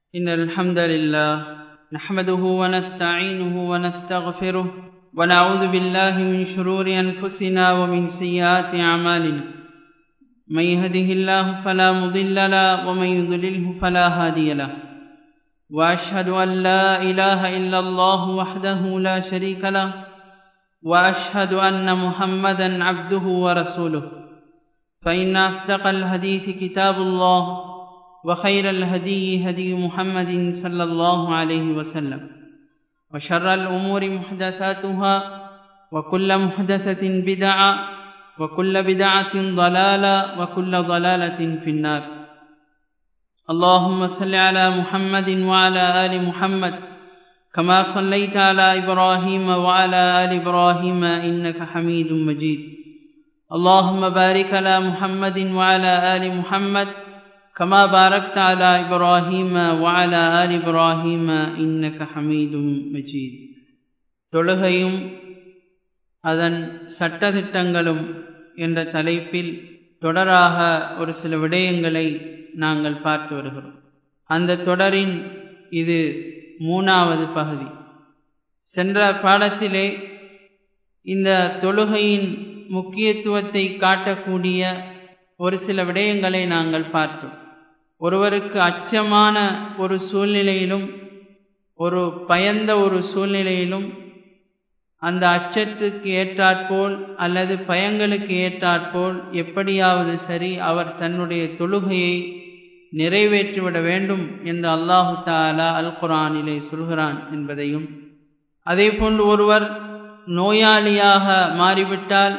إن الحمد لله نحمده ونستعينه ونستغفره ونعوذ بالله من شرور أنفسنا ومن سيئات أعمالنا من يهده الله فلا مضل له ومن يضلله فلا هادي له وأشهد أن لا إله إلا الله وحده لا شريك له وأشهد أن محمدا عبده ورسوله فإن أصدق الحديث كتاب الله وخير الهدي هدي محمد صلى الله عليه وسلم وشر الأمور محدثاتها وكل محدثة بدعة وكل بدعة ضلالة وكل ضلالة في النار اللهم صل على محمد وعلى آل محمد كما صليت على إبراهيم وعلى آل إبراهيم إنك حميد مجيد اللهم بارك على محمد وعلى آل محمد كما باركت على إبراهيم وعلى آل إبراهيم إنك حميد مجيد தொழுகையும் அதன் சட்டதிட்டங்களும் என்ற தலைப்பில் தொடராக ஒரு சில விடயங்களை நாங்கள் பார்த்து வருகிறோம் அந்த தொடரின் இது மூணாவது பகுதி சென்ற பாடத்திலே இந்த தொழுகையின் முக்கியத்துவத்தை காட்டக்கூடிய ஒரு சில விடயங்களை நாங்கள் பார்த்தோம் ஒருவருக்கு அச்சமான ஒரு சூழ்நிலையிலும் ஒரு பயந்த ஒரு சூழ்நிலையிலும் அந்த அச்சத்துக்கு ஏற்றாற்போல் அல்லது பயங்களுக்கு ஏற்றாற்போல் எப்படியாவது சரி அவர் தன்னுடைய தொழுகையை நிறைவேற்றிவிட வேண்டும் என்று அல்லாஹு தாலா அல் குரானிலே சொல்கிறான் என்பதையும் அதே போன்று ஒருவர் நோயாளியாக மாறிவிட்டால்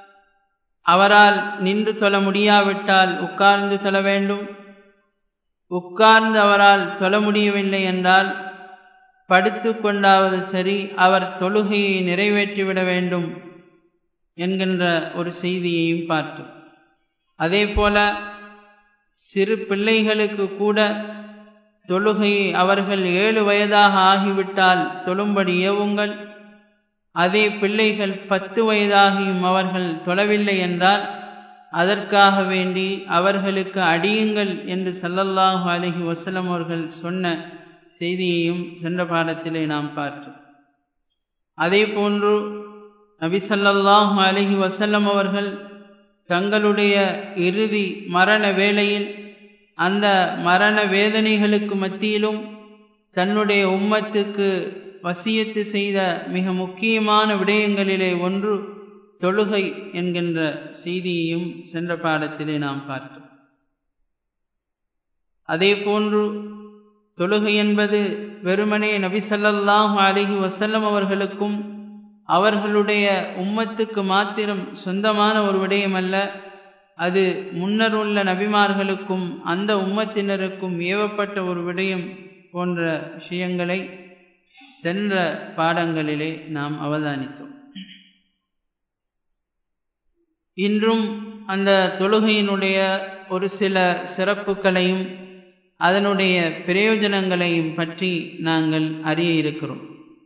அவரால் நின்று தொழ முடியாவிட்டால் உட்கார்ந்து தொழ வேண்டும் உட்கார்ந்து அவரால் தொழ முடியவில்லை என்றால் படுத்து கொண்டாவது சரி அவர் தொழுகையை நிறைவேற்றிவிட வேண்டும் என்கின்ற ஒரு செய்தியையும் பார்த்தோம் அதே போல சிறு பிள்ளைகளுக்கு கூட தொழுகையை அவர்கள் ஏழு வயதாக ஆகிவிட்டால் தொழும்படி ஏவுங்கள் அதே பிள்ளைகள் பத்து வயதாகியும் அவர்கள் தொழவில்லை என்றால் அதற்காக வேண்டி அவர்களுக்கு அடியுங்கள் என்று சல்லல்லாஹு அலஹி வசலம் அவர்கள் சொன்ன செய்தியையும் சென்ற பாடத்திலே நாம் பார்த்தோம் அதே போன்று நபி சல்லல்லாஹு அலஹி வசல்லம் அவர்கள் தங்களுடைய இறுதி மரண வேளையில் அந்த மரண வேதனைகளுக்கு மத்தியிலும் தன்னுடைய உம்மத்துக்கு வசியத்து செய்த மிக முக்கியமான விடயங்களிலே ஒன்று தொழுகை என்கின்ற செய்தியையும் சென்ற பாடத்திலே நாம் பார்த்தோம் அதே போன்று தொழுகை என்பது வெறுமனே நபிசல்லாஹு அலிஹி வசல்லம் அவர்களுக்கும் அவர்களுடைய உம்மத்துக்கு மாத்திரம் சொந்தமான ஒரு விடயம் அல்ல அது முன்னர் உள்ள நபிமார்களுக்கும் அந்த உம்மத்தினருக்கும் ஏவப்பட்ட ஒரு விடயம் போன்ற விஷயங்களை சென்ற பாடங்களிலே நாம் அவதானித்தோம் இன்றும் அந்த தொழுகையினுடைய ஒரு சில சிறப்புகளையும் அதனுடைய பிரயோஜனங்களையும் பற்றி நாங்கள் அறிய இருக்கிறோம்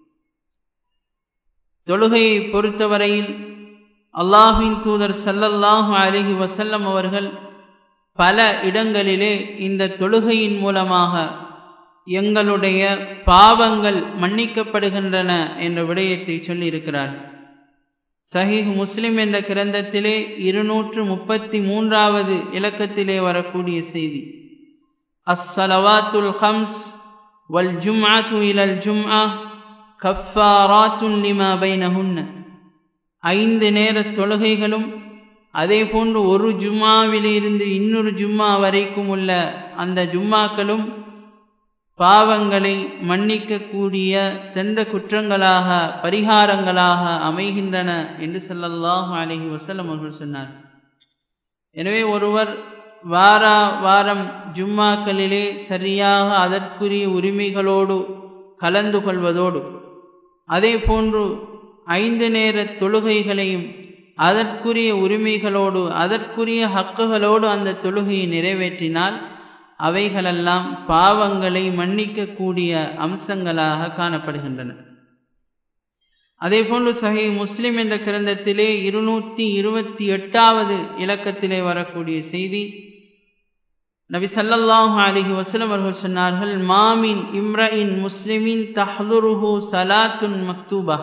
தொழுகையை பொறுத்தவரையில் அல்லாஹின் தூதர் சல்லல்லாஹு அலிஹி வசல்லம் அவர்கள் பல இடங்களிலே இந்த தொழுகையின் மூலமாக எங்களுடைய பாவங்கள் மன்னிக்கப்படுகின்றன என்ற விடயத்தை சொல்லியிருக்கிறார் சஹீஹ் முஸ்லிம் என்ற கிரந்தத்திலே இருநூற்று முப்பத்தி மூன்றாவது இலக்கத்திலே வரக்கூடிய செய்தி அஸ்ஸலவாத்துல் ஹம்ஸ் வல் ஜும்ஆத்து இலல் ஜும்ஆ கஃபாராத்துன் லிமா பைனஹுன்ன ஐந்து நேர தொழுகைகளும் அதே போன்று ஒரு ஜும்மாவிலிருந்து இன்னொரு ஜும்மா வரைக்கும் உள்ள அந்த ஜும்மாக்களும் பாவங்களை மன்னிக்கக்கூடிய தெந்த குற்றங்களாக பரிகாரங்களாக அமைகின்றன என்று சொல்லல்லாஹு அலஹி வசலம் அவர்கள் சொன்னார் எனவே ஒருவர் வாரா வாரம் ஜும்மாக்களிலே சரியாக அதற்குரிய உரிமைகளோடு கலந்து கொள்வதோடு அதே போன்று ஐந்து நேர தொழுகைகளையும் அதற்குரிய உரிமைகளோடு அதற்குரிய ஹக்குகளோடு அந்த தொழுகையை நிறைவேற்றினால் அவைகளெல்லாம் பாவங்களை மன்னிக்கக்கூடிய அம்சங்களாக காணப்படுகின்றன அதே போன்று சஹி முஸ்லிம் என்ற கிரந்தத்திலே இருநூற்றி இருபத்தி எட்டாவது இலக்கத்திலே வரக்கூடிய செய்தி நபி சல்லல்லாஹு அலிஹி வசலம் அவர்கள் சொன்னார்கள் மாமின் இம்ரஇன் முஸ்லிமின் தஹ்லுருஹு சலாத்துன் மக்தூபா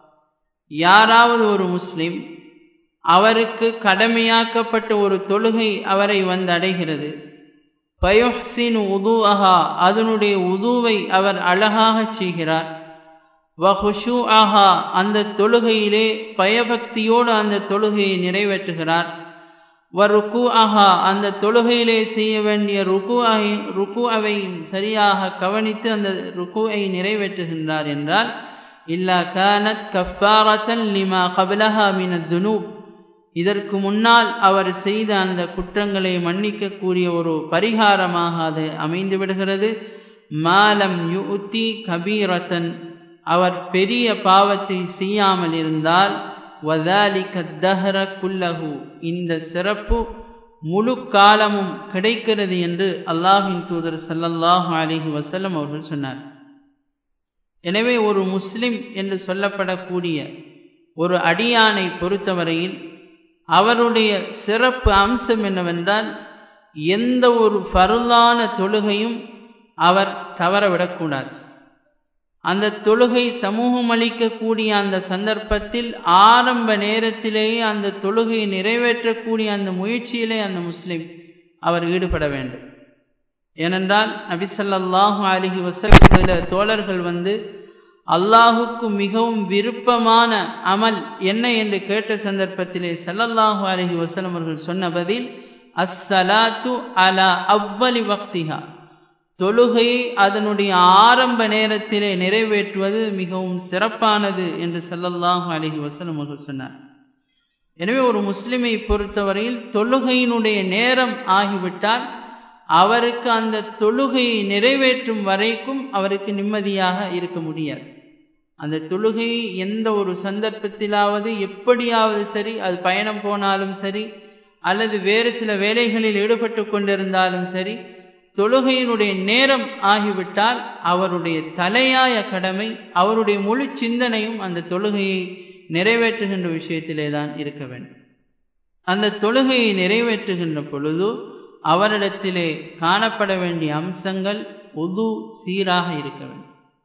யாராவது ஒரு முஸ்லிம் அவருக்கு கடமையாக்கப்பட்ட ஒரு தொழுகை அவரை வந்து அடைகிறது பயோஹ்சின் உது அஹா அதனுடைய உதுவை அவர் அழகாக செய்கிறார் வஹுஷு ஆஹா அந்த தொழுகையிலே பயபக்தியோடு அந்த தொழுகையை நிறைவேற்றுகிறார் வ ருக்கு ஆஹா அந்த தொழுகையிலே செய்ய வேண்டிய ருக்கு ருக்கு அவை சரியாக கவனித்து அந்த ருக்குவை நிறைவேற்றுகின்றார் என்றால் இல்லா கானத் கஃபாரத்தன் லிமா கபலஹா மின துனூப் இதற்கு முன்னால் அவர் செய்த அந்த குற்றங்களை மன்னிக்கக்கூடிய ஒரு பரிகாரமாக அது அமைந்து விடுகிறது மாலம் யுத்தி கபீரத்தன் அவர் பெரிய பாவத்தை செய்யாமல் இருந்தால் வதாலிக தஹர குல்லஹு இந்த சிறப்பு முழு காலமும் கிடைக்கிறது என்று அல்லாஹின் தூதர் சல்லல்லாஹு அலிஹி வசல்லம் அவர்கள் சொன்னார் எனவே ஒரு முஸ்லிம் என்று சொல்லப்படக்கூடிய ஒரு அடியானை பொறுத்தவரையில் அவருடைய சிறப்பு அம்சம் என்னவென்றால் எந்த ஒரு ஃபருளான தொழுகையும் அவர் தவறவிடக்கூடாது அந்த தொழுகை சமூகம் அளிக்கக்கூடிய அந்த சந்தர்ப்பத்தில் ஆரம்ப நேரத்திலேயே அந்த தொழுகையை நிறைவேற்றக்கூடிய அந்த முயற்சியிலே அந்த முஸ்லிம் அவர் ஈடுபட வேண்டும் ஏனென்றால் நபிசல்லாஹு அலிஹி வசல் சில தோழர்கள் வந்து அல்லாஹுக்கு மிகவும் விருப்பமான அமல் என்ன என்று கேட்ட சந்தர்ப்பத்திலே சல்லல்லாஹு அலஹி வசலம் அவர்கள் சொன்ன பதில் அஸ்ஸலாத்து அலா அவ்வலி வக்திஹா தொழுகையை அதனுடைய ஆரம்ப நேரத்திலே நிறைவேற்றுவது மிகவும் சிறப்பானது என்று சல்லல்லாஹு அலஹி வசலம் அவர்கள் சொன்னார் எனவே ஒரு முஸ்லிமை பொறுத்தவரையில் தொழுகையினுடைய நேரம் ஆகிவிட்டால் அவருக்கு அந்த தொழுகையை நிறைவேற்றும் வரைக்கும் அவருக்கு நிம்மதியாக இருக்க முடியாது அந்த தொழுகையை எந்த ஒரு சந்தர்ப்பத்திலாவது எப்படியாவது சரி அது பயணம் போனாலும் சரி அல்லது வேறு சில வேலைகளில் ஈடுபட்டு கொண்டிருந்தாலும் சரி தொழுகையினுடைய நேரம் ஆகிவிட்டால் அவருடைய தலையாய கடமை அவருடைய முழு சிந்தனையும் அந்த தொழுகையை நிறைவேற்றுகின்ற விஷயத்திலே தான் இருக்க வேண்டும் அந்த தொழுகையை நிறைவேற்றுகின்ற பொழுது அவரிடத்திலே காணப்பட வேண்டிய அம்சங்கள் உது சீராக இருக்க வேண்டும்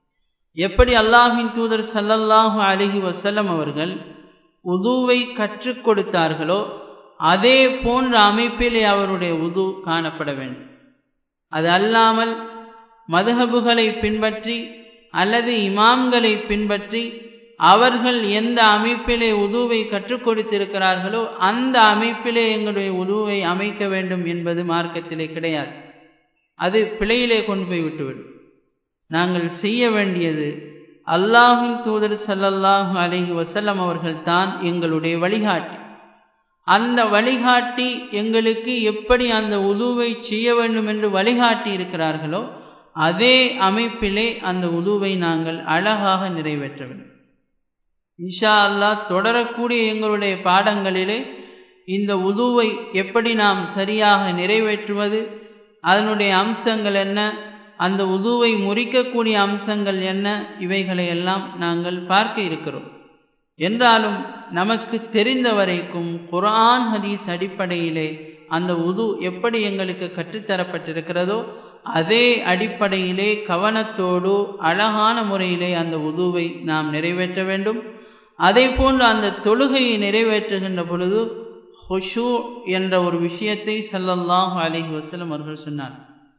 எப்படி அல்லாஹின் தூதர் சல்லல்லாஹு அலிஹி வசல்லம் அவர்கள் உதுவை கற்றுக் கொடுத்தார்களோ அதே போன்ற அமைப்பிலே அவருடைய உது காணப்பட வேண்டும் அது அல்லாமல் மதுஹபுகளை பின்பற்றி அல்லது இமாம்களை பின்பற்றி அவர்கள் எந்த அமைப்பிலே உதுவை கற்றுக் கொடுத்திருக்கிறார்களோ அந்த அமைப்பிலே எங்களுடைய உதுவை அமைக்க வேண்டும் என்பது மார்க்கத்திலே கிடையாது அது பிழையிலே கொண்டு போய் விட்டுவிடும் நாங்கள் செய்ய வேண்டியது அல்லாஹின் தூதர் சல்லல்லாஹு அலஹி வசல்லம் அவர்கள் தான் எங்களுடைய வழிகாட்டி அந்த வழிகாட்டி எங்களுக்கு எப்படி அந்த உதுவை செய்ய வேண்டும் என்று வழிகாட்டி இருக்கிறார்களோ அதே அமைப்பிலே அந்த உதுவை நாங்கள் அழகாக நிறைவேற்ற வேண்டும் இன்ஷா அல்லா தொடரக்கூடிய எங்களுடைய பாடங்களிலே இந்த உதுவை எப்படி நாம் சரியாக நிறைவேற்றுவது அதனுடைய அம்சங்கள் என்ன அந்த உதுவை முறிக்கக்கூடிய அம்சங்கள் என்ன இவைகளை எல்லாம் நாங்கள் பார்க்க இருக்கிறோம் என்றாலும் நமக்கு தெரிந்த வரைக்கும் குரான் ஹதீஸ் அடிப்படையிலே அந்த உது எப்படி எங்களுக்கு கற்றுத்தரப்பட்டிருக்கிறதோ அதே அடிப்படையிலே கவனத்தோடு அழகான முறையிலே அந்த உதுவை நாம் நிறைவேற்ற வேண்டும் அதே போன்று அந்த தொழுகையை நிறைவேற்றுகின்ற பொழுது ஹொஷு என்ற ஒரு விஷயத்தை சல்லல்லாஹு அலிஹி வசலம் அவர்கள் சொன்னார்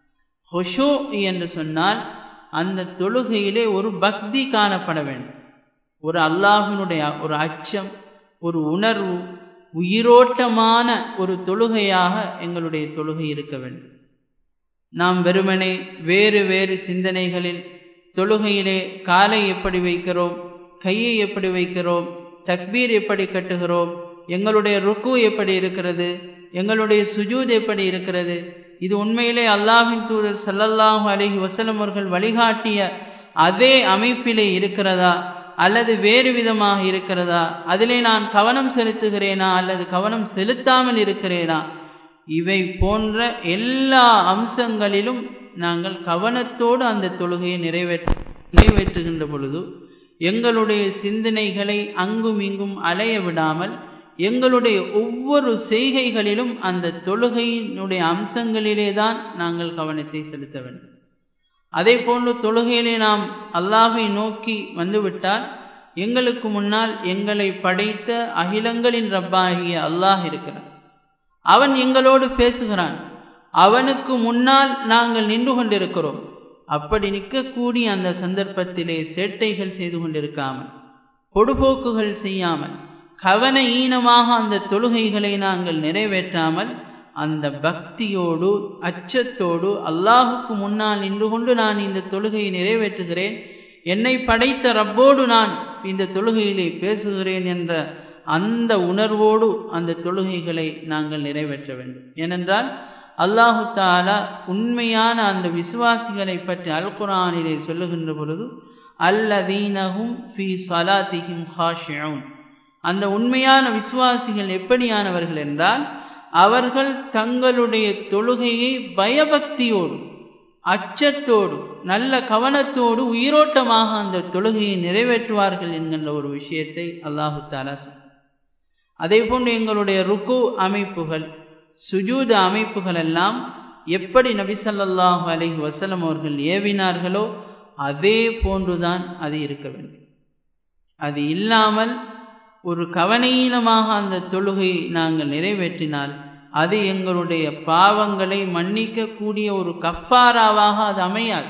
ஹொஷு என்று சொன்னால் அந்த தொழுகையிலே ஒரு பக்தி காணப்பட வேண்டும் ஒரு அல்லாஹினுடைய ஒரு அச்சம் ஒரு உணர்வு உயிரோட்டமான ஒரு தொழுகையாக எங்களுடைய தொழுகை இருக்க வேண்டும் நாம் வெறுமனே வேறு வேறு சிந்தனைகளில் தொழுகையிலே காலை எப்படி வைக்கிறோம் கையை எப்படி வைக்கிறோம் தக்பீர் எப்படி கட்டுகிறோம் எங்களுடைய ருக்கு எப்படி இருக்கிறது எங்களுடைய சுஜூத் எப்படி இருக்கிறது இது உண்மையிலே அல்லாஹின் தூதர் சல்லல்லாஹு அலஹி வசலம் அவர்கள் வழிகாட்டிய அதே அமைப்பிலே இருக்கிறதா அல்லது வேறு விதமாக இருக்கிறதா அதிலே நான் கவனம் செலுத்துகிறேனா அல்லது கவனம் செலுத்தாமல் இருக்கிறேனா இவை போன்ற எல்லா அம்சங்களிலும் நாங்கள் கவனத்தோடு அந்த தொழுகையை நிறைவேற்ற நிறைவேற்றுகின்ற பொழுது எங்களுடைய சிந்தனைகளை அங்கும் இங்கும் அலைய விடாமல் எங்களுடைய ஒவ்வொரு செய்கைகளிலும் அந்த தொழுகையினுடைய அம்சங்களிலே தான் நாங்கள் கவனத்தை செலுத்த வேண்டும் அதே போன்று தொழுகையிலே நாம் அல்லாஹை நோக்கி வந்துவிட்டால் எங்களுக்கு முன்னால் எங்களை படைத்த அகிலங்களின் ரப்பாகிய அல்லாஹ் இருக்கிறான் அவன் எங்களோடு பேசுகிறான் அவனுக்கு முன்னால் நாங்கள் நின்று கொண்டிருக்கிறோம் அப்படி நிற்கக்கூடிய அந்த சந்தர்ப்பத்திலே சேட்டைகள் செய்து கொண்டிருக்காமல் பொடுபோக்குகள் செய்யாமல் கவன ஈனமாக அந்த தொழுகைகளை நாங்கள் நிறைவேற்றாமல் அந்த பக்தியோடு அச்சத்தோடு அல்லாஹுக்கு முன்னால் நின்று கொண்டு நான் இந்த தொழுகையை நிறைவேற்றுகிறேன் என்னை படைத்த ரப்போடு நான் இந்த தொழுகையிலே பேசுகிறேன் என்ற அந்த உணர்வோடு அந்த தொழுகைகளை நாங்கள் நிறைவேற்ற வேண்டும் ஏனென்றால் அல்லாஹு தாலா உண்மையான அந்த விசுவாசிகளை பற்றி அல் குரானிலே சொல்லுகின்ற பொழுது அல்லதீனஹும் ஃபி சலாத்திஹிம் ஹாஷியூன் அந்த உண்மையான விசுவாசிகள் எப்படியானவர்கள் என்றால் அவர்கள் தங்களுடைய தொழுகையை பயபக்தியோடு அச்சத்தோடு நல்ல கவனத்தோடு உயிரோட்டமாக அந்த தொழுகையை நிறைவேற்றுவார்கள் என்கின்ற ஒரு விஷயத்தை அல்லாஹு தாலா சொல் அதே போன்று எங்களுடைய ருக்கு அமைப்புகள் சுஜூத அமைப்புகள் எல்லாம் எப்படி நபிசல்லாஹு அலஹி வசலம் அவர்கள் ஏவினார்களோ அதே போன்றுதான் அது இருக்க வேண்டும் அது இல்லாமல் ஒரு கவனீனமாக அந்த தொழுகையை நாங்கள் நிறைவேற்றினால் அது எங்களுடைய பாவங்களை மன்னிக்கக்கூடிய ஒரு கஃபாராவாக அது அமையாது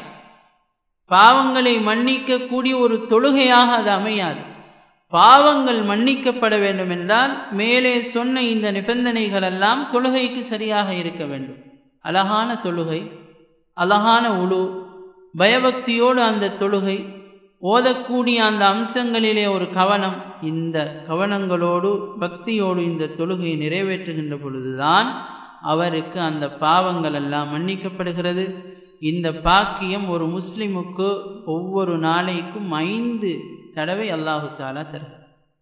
பாவங்களை மன்னிக்கக்கூடிய ஒரு தொழுகையாக அது அமையாது பாவங்கள் மன்னிக்கப்பட வேண்டும் என்றால் மேலே சொன்ன இந்த நிபந்தனைகள் எல்லாம் தொழுகைக்கு சரியாக இருக்க வேண்டும் அழகான தொழுகை அழகான உழு பயபக்தியோடு அந்த தொழுகை ஓதக்கூடிய அந்த அம்சங்களிலே ஒரு கவனம் இந்த கவனங்களோடு பக்தியோடு இந்த தொழுகையை நிறைவேற்றுகின்ற பொழுதுதான் அவருக்கு அந்த பாவங்கள் எல்லாம் மன்னிக்கப்படுகிறது இந்த பாக்கியம் ஒரு முஸ்லிமுக்கு ஒவ்வொரு நாளைக்கும் ஐந்து தடவை அல்லாஹு தாலா தருகிறார்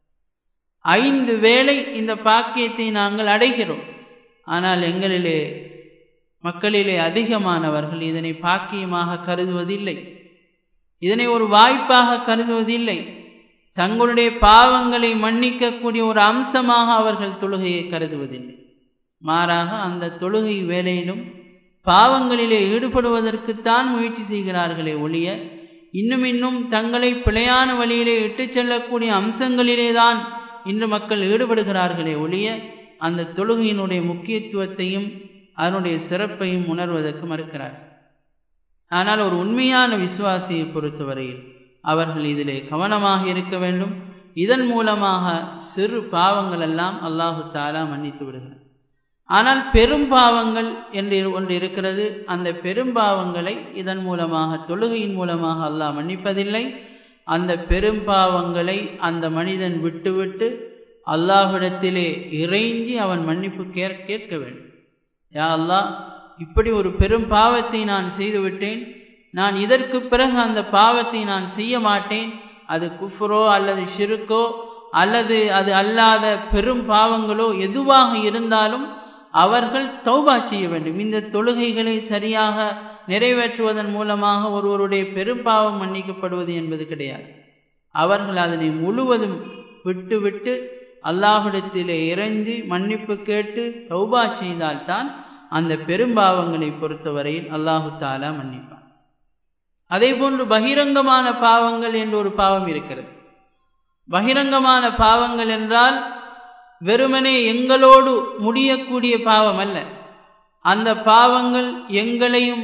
ஐந்து வேளை இந்த பாக்கியத்தை நாங்கள் அடைகிறோம் ஆனால் எங்களிலே மக்களிலே அதிகமானவர்கள் இதனை பாக்கியமாக கருதுவதில்லை இதனை ஒரு வாய்ப்பாக கருதுவதில்லை தங்களுடைய பாவங்களை மன்னிக்கக்கூடிய ஒரு அம்சமாக அவர்கள் தொழுகையை கருதுவதில்லை மாறாக அந்த தொழுகை வேலையிலும் பாவங்களிலே ஈடுபடுவதற்குத்தான் முயற்சி செய்கிறார்களே ஒழிய இன்னும் இன்னும் தங்களை பிழையான வழியிலே இட்டுச் செல்லக்கூடிய அம்சங்களிலே தான் இன்று மக்கள் ஈடுபடுகிறார்களே ஒழிய அந்த தொழுகையினுடைய முக்கியத்துவத்தையும் அதனுடைய சிறப்பையும் உணர்வதற்கு மறுக்கிறார் ஆனால் ஒரு உண்மையான விசுவாசியை பொறுத்தவரையில் அவர்கள் இதிலே கவனமாக இருக்க வேண்டும் இதன் மூலமாக சிறு பாவங்கள் எல்லாம் அல்லாஹு தாலா மன்னித்து விடுகிறார் ஆனால் பெரும் பாவங்கள் என்று ஒன்று இருக்கிறது அந்த பெரும் பாவங்களை இதன் மூலமாக தொழுகையின் மூலமாக அல்லாஹ் மன்னிப்பதில்லை அந்த பெரும் பாவங்களை அந்த மனிதன் விட்டுவிட்டு அல்லாஹ்விடத்திலே இறைஞ்சி அவன் மன்னிப்பு கேட்க வேண்டும் யா அல்லாஹ் இப்படி ஒரு பெரும் பாவத்தை நான் செய்துவிட்டேன் நான் இதற்கு பிறகு அந்த பாவத்தை நான் செய்ய மாட்டேன் அது குஃப்ரோ அல்லது ஷிருக்கோ அல்லது அது அல்லாத பெரும் பாவங்களோ எதுவாக இருந்தாலும் அவர்கள் தௌபா செய்ய வேண்டும் இந்த தொழுகைகளை சரியாக நிறைவேற்றுவதன் மூலமாக ஒருவருடைய பெரும் பாவம் மன்னிக்கப்படுவது என்பது கிடையாது அவர்கள் அதனை முழுவதும் விட்டு விட்டு அல்லாஹிடத்திலே இறைஞ்சி மன்னிப்பு கேட்டு தௌபா செய்தால்தான் அந்த பெரும்பாவங்களை பொறுத்தவரையில் அல்லாஹு தாலா மன்னிப்பான் அதே போன்று பகிரங்கமான பாவங்கள் என்று ஒரு பாவம் இருக்கிறது பகிரங்கமான பாவங்கள் என்றால் வெறுமனே எங்களோடு முடியக்கூடிய பாவம் அல்ல அந்த பாவங்கள் எங்களையும்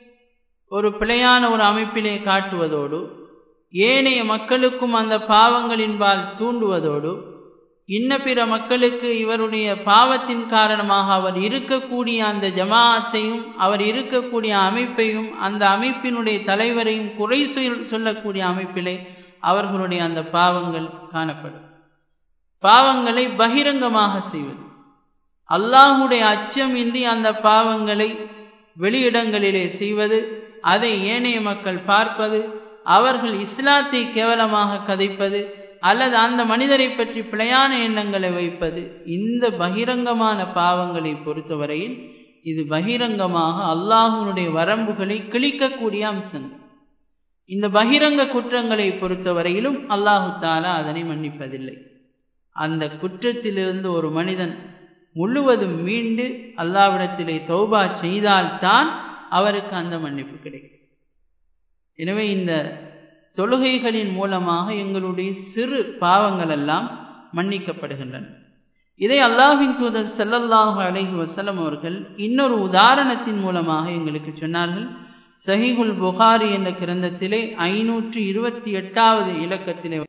ஒரு பிழையான ஒரு அமைப்பிலே காட்டுவதோடு ஏனைய மக்களுக்கும் அந்த பாவங்களின்பால் தூண்டுவதோடு இன்ன பிற மக்களுக்கு இவருடைய பாவத்தின் காரணமாக அவர் இருக்கக்கூடிய அந்த ஜமாஅத்தையும் அவர் இருக்கக்கூடிய அமைப்பையும் அந்த அமைப்பினுடைய தலைவரையும் குறை சொல்லக்கூடிய அமைப்பிலே அவர்களுடைய அந்த பாவங்கள் காணப்படும் பாவங்களை பகிரங்கமாக செய்வது அல்லாஹுடைய அச்சம் இன்றி அந்த பாவங்களை வெளியிடங்களிலே செய்வது அதை ஏனைய மக்கள் பார்ப்பது அவர்கள் இஸ்லாத்தை கேவலமாக கதைப்பது அல்லது அந்த மனிதரை பற்றி பிழையான எண்ணங்களை வைப்பது இந்த பகிரங்கமான பாவங்களை பொறுத்தவரையில் இது பகிரங்கமாக அல்லாஹுனுடைய வரம்புகளை கிழிக்கக்கூடிய அம்சங்கள் இந்த பகிரங்க குற்றங்களை பொறுத்தவரையிலும் அல்லாஹு தாலா அதனை மன்னிப்பதில்லை அந்த குற்றத்திலிருந்து ஒரு மனிதன் முழுவதும் மீண்டு அல்லாவிடத்திலே தௌபா செய்தால்தான் அவருக்கு அந்த மன்னிப்பு கிடைக்கும் எனவே இந்த தொழுகைகளின் மூலமாக எங்களுடைய சிறு பாவங்கள் எல்லாம் மன்னிக்கப்படுகின்றன இதை அல்லாஹின் தூதர் செல்லல்லாஹு அலைஹி வசலம் அவர்கள் இன்னொரு உதாரணத்தின் மூலமாக எங்களுக்கு சொன்னார்கள் சஹிகுல் புகாரி என்ற கிரந்தத்திலே ஐநூற்று இருபத்தி எட்டாவது இலக்கத்திலே